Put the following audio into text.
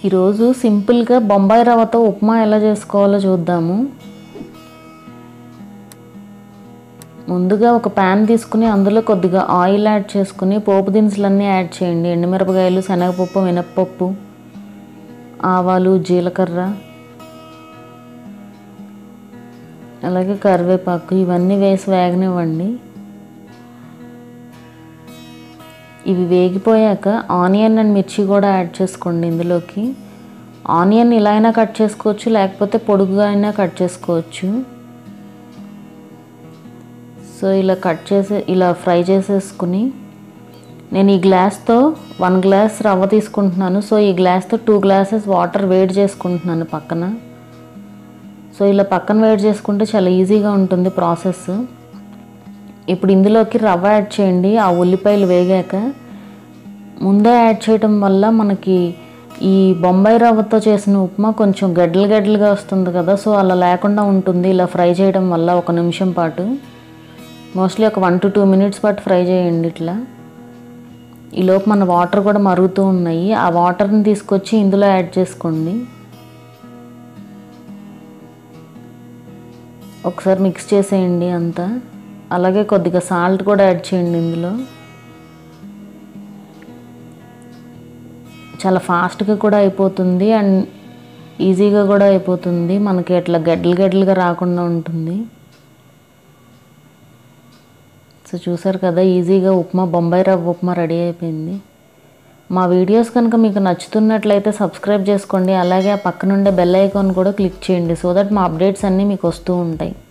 ఈరోజు సింపుల్గా బొంబాయి రవ్వతో ఉప్మా ఎలా చేసుకోవాలో చూద్దాము ముందుగా ఒక ప్యాన్ తీసుకుని అందులో కొద్దిగా ఆయిల్ యాడ్ చేసుకుని పోపు దినుసులన్నీ యాడ్ చేయండి ఎండుమిరపకాయలు శనగపప్పు మినప్పప్పు ఆవాలు జీలకర్ర అలాగే కరివేపాకు ఇవన్నీ వేసి వేగనివ్వండి ఇవి వేగిపోయాక ఆనియన్ అండ్ మిర్చి కూడా యాడ్ చేసుకోండి ఇందులోకి ఆనియన్ ఇలా అయినా కట్ చేసుకోవచ్చు లేకపోతే పొడుగుగా అయినా కట్ చేసుకోవచ్చు సో ఇలా కట్ చేసే ఇలా ఫ్రై చేసేసుకుని నేను ఈ గ్లాస్తో వన్ గ్లాస్ రవ్వ తీసుకుంటున్నాను సో ఈ గ్లాస్తో టూ గ్లాసెస్ వాటర్ వేడి చేసుకుంటున్నాను పక్కన సో ఇలా పక్కన వేడి చేసుకుంటే చాలా ఈజీగా ఉంటుంది ప్రాసెస్ ఇప్పుడు ఇందులోకి రవ్వ యాడ్ చేయండి ఆ ఉల్లిపాయలు వేగాక ముందే యాడ్ చేయటం వల్ల మనకి ఈ బొంబాయి రవ్వతో చేసిన ఉప్మా కొంచెం గడ్డలు గడ్డలుగా వస్తుంది కదా సో అలా లేకుండా ఉంటుంది ఇలా ఫ్రై చేయడం వల్ల ఒక నిమిషం పాటు మోస్ట్లీ ఒక వన్ టు టూ మినిట్స్ పాటు ఫ్రై చేయండి ఇట్లా ఈలోపు మన వాటర్ కూడా మరుగుతూ ఉన్నాయి ఆ వాటర్ని తీసుకొచ్చి ఇందులో యాడ్ చేసుకోండి ఒకసారి మిక్స్ చేసేయండి అంతా అలాగే కొద్దిగా సాల్ట్ కూడా యాడ్ చేయండి ఇందులో చాలా ఫాస్ట్గా కూడా అయిపోతుంది అండ్ ఈజీగా కూడా అయిపోతుంది మనకి అట్లా గడ్డలు గడ్డలుగా రాకుండా ఉంటుంది సో చూసారు కదా ఈజీగా ఉప్మా బొంబాయి రవ్వ ఉప్మా రెడీ అయిపోయింది మా వీడియోస్ కనుక మీకు నచ్చుతున్నట్లయితే సబ్స్క్రైబ్ చేసుకోండి అలాగే ఆ పక్కనుండే బెల్ ఐకాన్ కూడా క్లిక్ చేయండి సో దట్ మా అప్డేట్స్ అన్నీ మీకు వస్తూ ఉంటాయి